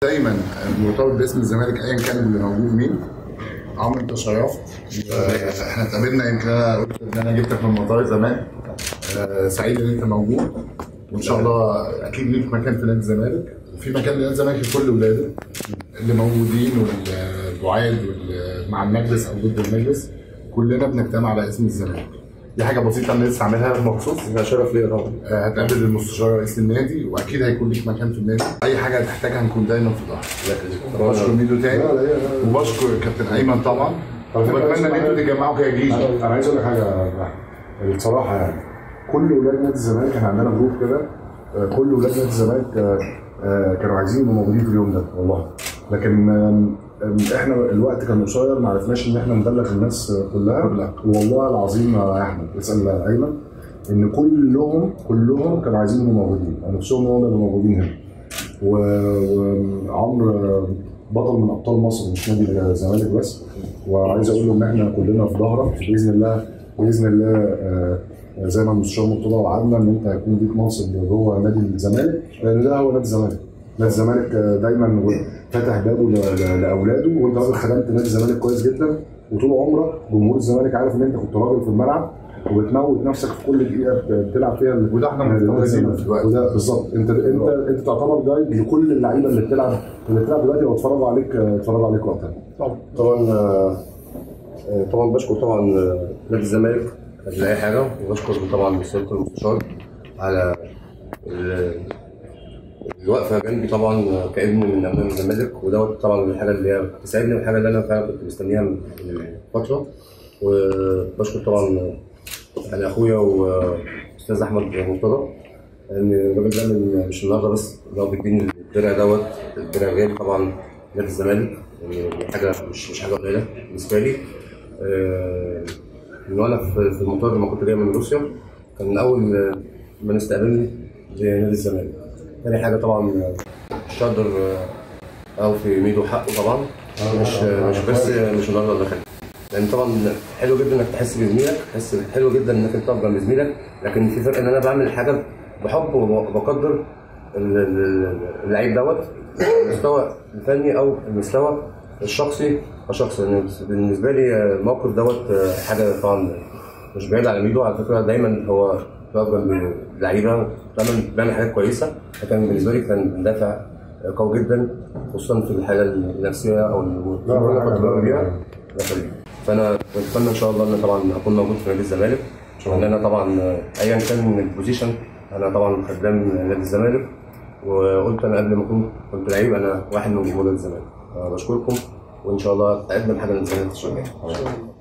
دايما مرتبط باسم الزمالك ايا كان اللي موجود مين عمرو انت شرفت آه، احنا اتقابلنا يمكن انا قلت ان انا جبتك من المطار زمان آه، سعيد ان انت موجود وان شاء الله اكيد ليك مكان في نادي الزمالك وفي مكان لنادي الزمالك لكل ولاده اللي موجودين والبعاد وال- مع المجلس او ضد المجلس كلنا بنجتمع على اسم الزمالك دي حاجه بسيطه انا لسه عاملها مخصوص ده شرف ليا طبعا آه، هتقابل المستشار رئيس النادي واكيد هيكون ليك مكان في النادي اي حاجه هتحتاجها هنكون دايما في ظهرك بشكر ميدو تاني لا، لا، لا. وبشكر كابتن ايمن طبعا على فكرة وبتمنى ان انتوا تتجمعوا كجيش انا عايز اقول لك حاجه يا أحمد. بصراحه يعني كل ولاد نادي الزمالك احنا عندنا جروب كده آه، كل ولاد نادي الزمالك آه، آه، كانوا عايزين يبقوا موجودين في اليوم ده والله لكن آم، آم، احنا الوقت كان قصير ما عرفناش ان احنا نبلغ الناس آه، كلها كلها. والله العظيم يا احمد اسال ايمن ان كلهم كلهم كانوا عايزين يبقوا موجودين نفسهم هم يبقوا موجودين هنا و- وعمرو بطل من ابطال مصر مش نادي الزمالك بس وعايز اقول له ان احنا كلنا في ظهرك باذن الله باذن الله آه، آه، زي ما المستشار مرتضى وعدنا ان انت هيكون ليك منصب جوه نادي الزمالك لان ده هو نادي الزمالك نادي الزمالك آه، دايما فاتح بابه ل- ل- لاولاده وانت راجل خدمت نادي الزمالك كويس جدا وطول عمرك جمهور الزمالك عارف ان انت كنت راجل في الملعب وبتموت نفسك في كل دقيقه بتلعب فيها وده احنا مفتقدينه في الوقت. وده بالظبط انت انت انت تعتبر جايد لكل اللعيبه اللي بتلعب اللي بتلعب دلوقتي واتفرجوا عليك اتفرجوا عليك وقتها طبعا آه، آه، طبعا بشكر طبعا آه، نادي الزمالك قبل اي حاجه وبشكر طبعا سياده المستشار على ال- الوقفه جنبي طبعا آه، كابن من ابناء الزمالك ودوت طبعا الحاجه اللي هي بتساعدني والحاجه اللي انا فعلا كنت مستنيها من من فتره وبشكر طبعا آه، يعني اخويا واستاذ احمد مرتضى ان الراجل ده من مش النهارده بس اللي هو بيديني الدرع دوت الدرع غالي طبعا نادي الزمالك يعني حاجه مش مش حاجه قليله بالنسبه لي آه، من وانا في في المطار لما كنت جاي من روسيا كان من اول آه، ما استقبلني لنادي الزمالك تاني حاجه طبعا آه، الشادر آه، او في ميدو حقه طبعا مش مش بس مش النهارده اللي دخل لان طبعا حلو جدا انك تحس بزميلك تحس حلو جدا انك انت تقف جنب زميلك لكن في فرق ان انا بعمل حاجه بحب وبقدر ال- ال- اللعيب دوت المستوى الفني او المستوى الشخصي كشخص لأن بالنسبه لي الموقف دوت حاجه طبعا مش بعيد على ميدو على فكره دايما هو واقف جنب اللعيبه دايما بيعمل حاجات كويسه فكان بالنسبه لي كان دافع قوي جدا خصوصا في الحاله النفسيه او لا، ولا اللي كنت حاجة. بمر بيها ده حقيقي. فانا بتمنى ان شاء الله ان طبعا اكون موجود في نادي الزمالك شاء لان الله. انا طبعا ايا كان البوزيشن انا طبعا خدام نادي الزمالك وقلت انا قبل ما اكون كنت لعيب انا واحد من جمهور نادي الزمالك أه بشكركم وان شاء الله اقدم حاجه للزمالك الشغل